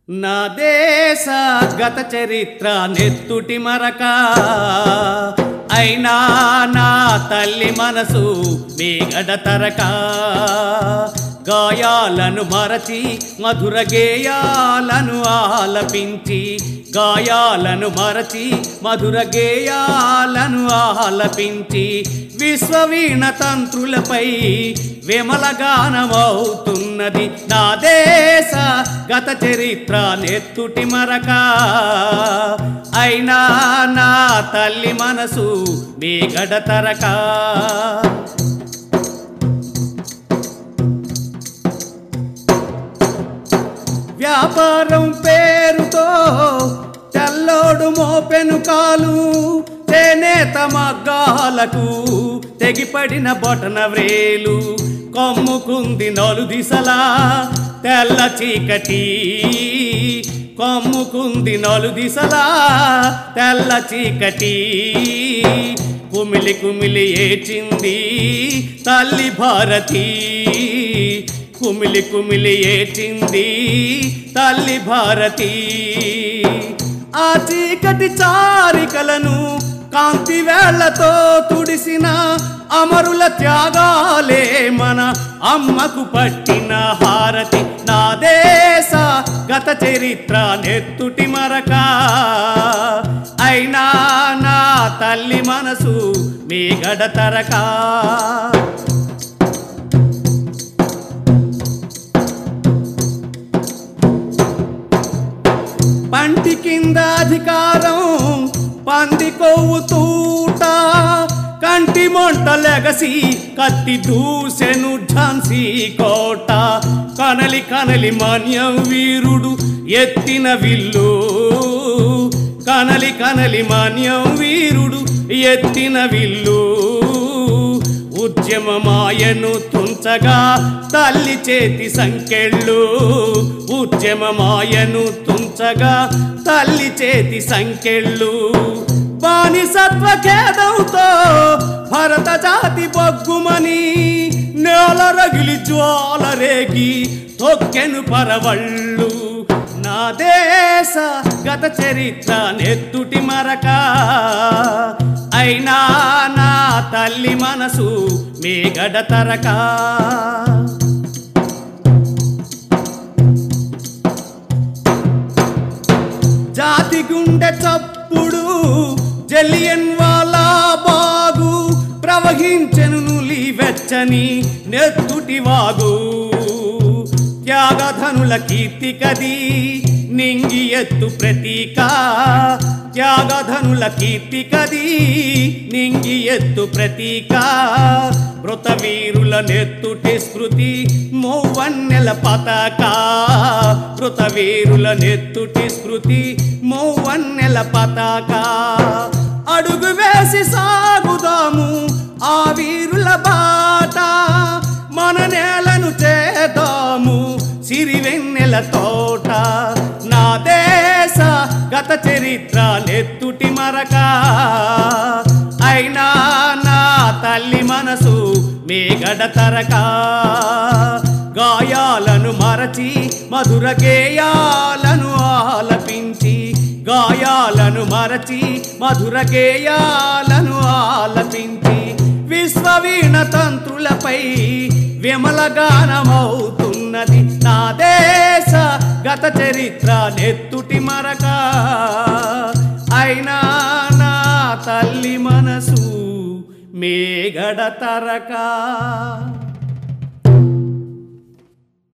నా దేశ గత చరిత్ర నెత్తుటి మరక అయినా నా తల్లి మనసు మేగడ తరక గాయాలను మరచి మధుర గేయాలను ఆలపించి గాయాలను మరచి మధుర గేయాలను ఆలపించి విశ్వవీణ తంత్రులపై విమల గానమవుతున్నది నా దేశ గత చరిత్ర నెత్తుటి మరక అయినా నా తల్లి మనసు మీ గడతరక వ్యాపారం పేరుతో తెల్లోడు మోపెను కాలు చేనేత మగ్గాలకు తెగిపడిన బొటన వ్రేలు కొమ్ముకుంది నలు దిశలా తెల్ల చీకటి కొమ్ముకుంది నలు దిశలా తెల్ల చీకటి కుమిలి కుమిలి ఏచింది తల్లి భారతి కుమిలి కుమిలి ఏచింది తల్లి భారతి ఆ చీకటి చారికలను కాంతి వేళ్లతో తుడిసిన అమరుల త్యాగాలే మన అమ్మకు పట్టిన హారతి నా దేశ గత చరిత్ర నెత్తుటి మరక అయినా నా తల్లి మనసు మీ గడతరక పంటి కింద అధికారం పంది కొవ్వు తూట కంటి మొంట లెగసి కత్తి దూసెను ఝాన్సీ కోట కనలి కనలి మాన్యం వీరుడు ఎత్తిన విల్లు కనలి కనలి మాన్యం వీరుడు ఎత్తిన విల్లు ఉద్యమమాయను తుంచగా తల్లి చేతి సంకెళ్ళు ఉద్యమమాయను తుంచగా తల్లి చేతి సంకెళ్ళు బానిసత్వ ఖేదంతో భరత జాతి బొగ్గుమని నేల రగిలి జ్వాల రేగి తొక్కెను పరవళ్ళు నా దేశ గత చరిత్ర నెత్తుటి మరక అయినా నా తల్లి మనసు మీ గడతరక జాతి గుండె చప్పుడు జలియన్ వాలా బాగు ప్రవహించెను నులి వెచ్చని నెత్తుటి వాగు త్యాగధనుల కీర్తి కది నింగి ఎత్తు ప్రతీక త్యాగధనుల కీర్తి కది నింగి ఎత్తు ప్రతీక మృత వీరుల నెత్తుటి స్మృతి మౌవన్నెల పతాక మృత వీరుల నెత్తుటి స్మృతి మౌవన్నెల పతాక అడుగు వేసి సాగుదాము ఆ వీరుల బాట మన నేలను చేద్దాము సిరివెన్నెల తోట నా దేశ గత చరిత్ర నెత్తుటి మరక అయినా నా తల్లి మనసు మీ గడతరక గాయాలను మరచి మధుర గేయాలను ఆలపించి గాయాలను మరచి మధుర గేయాలను ఆలపించి విశ్వవీణ తంత్రులపై విమల గానమవుతున్నది నా దేశ గత చరిత్ర నెత్తుటి మరక అయినా నా తల్లి మనసు మేగడ తరక